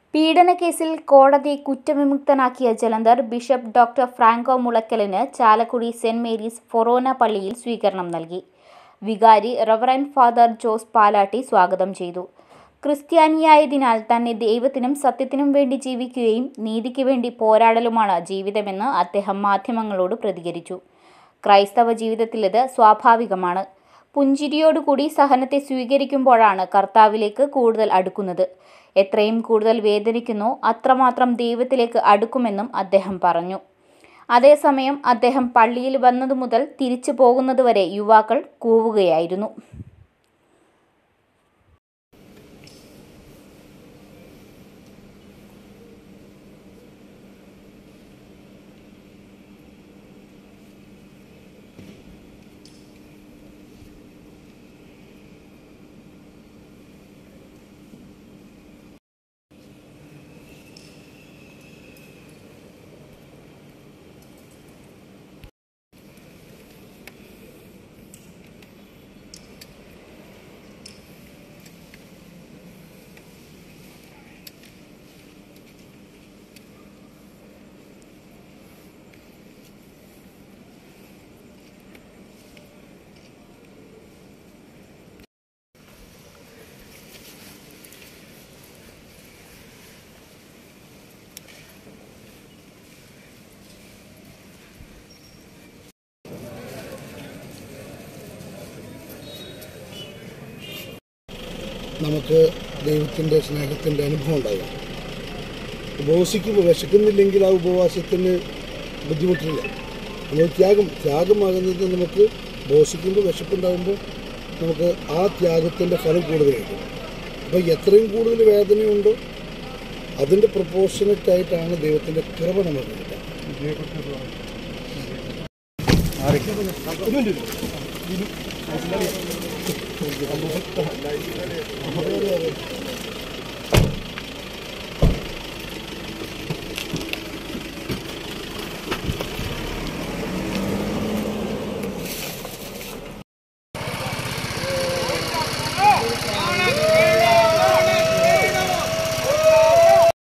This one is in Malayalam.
പീഡനക്കേസിൽ കോടതി കുറ്റവിമുക്തനാക്കിയ ജലന്ധർ ബിഷപ്പ് ഡോക്ടർ ഫ്രാങ്കോ മുളയ്ക്കലിന് ചാലക്കുടി സെന്റ് മേരീസ് ഫൊറോന പള്ളിയിൽ സ്വീകരണം നൽകി വികാരി റവറൻ ഫാദർ ജോസ് പാലാട്ടി സ്വാഗതം ചെയ്തു ക്രിസ്ത്യാനിയായതിനാൽ തന്നെ ദൈവത്തിനും സത്യത്തിനും വേണ്ടി ജീവിക്കുകയും നീതിക്ക് വേണ്ടി പോരാടലുമാണ് ജീവിതമെന്ന് അദ്ദേഹം മാധ്യമങ്ങളോട് പ്രതികരിച്ചു ക്രൈസ്തവ ജീവിതത്തിലിത് സ്വാഭാവികമാണ് പുഞ്ചിരിയോടുകൂടി സഹനത്തെ സ്വീകരിക്കുമ്പോഴാണ് കർത്താവിലേക്ക് കൂടുതൽ അടുക്കുന്നത് എത്രയും കൂടുതൽ വേദനിക്കുന്നോ അത്രമാത്രം ദൈവത്തിലേക്ക് അടുക്കുമെന്നും അദ്ദേഹം പറഞ്ഞു അതേസമയം അദ്ദേഹം പള്ളിയിൽ വന്നതു മുതൽ തിരിച്ചു പോകുന്നതുവരെ യുവാക്കൾ കൂവുകയായിരുന്നു നമുക്ക് ദൈവത്തിൻ്റെ സ്നേഹത്തിൻ്റെ അനുഭവം ഉണ്ടാകും ഉപവസിക്കുമ്പോൾ വിശക്കുന്നില്ലെങ്കിൽ ആ ഉപവാസത്തിന് ബുദ്ധിമുട്ടില്ല നമ്മൾ ത്യാഗം ത്യാഗമാകുന്നത് നമുക്ക് ഉപവസിക്കുമ്പോൾ വിശപ്പുണ്ടാകുമ്പോൾ നമുക്ക് ആ ത്യാഗത്തിൻ്റെ ഫലം കൂടുതലായിരിക്കും അപ്പോൾ എത്രയും കൂടുതൽ വേദനയുണ്ടോ അതിൻ്റെ പ്രൊപ്പോർഷനറ്റ് ആയിട്ടാണ് ദൈവത്തിൻ്റെ കൃപ നമുക്ക് കിട്ടുക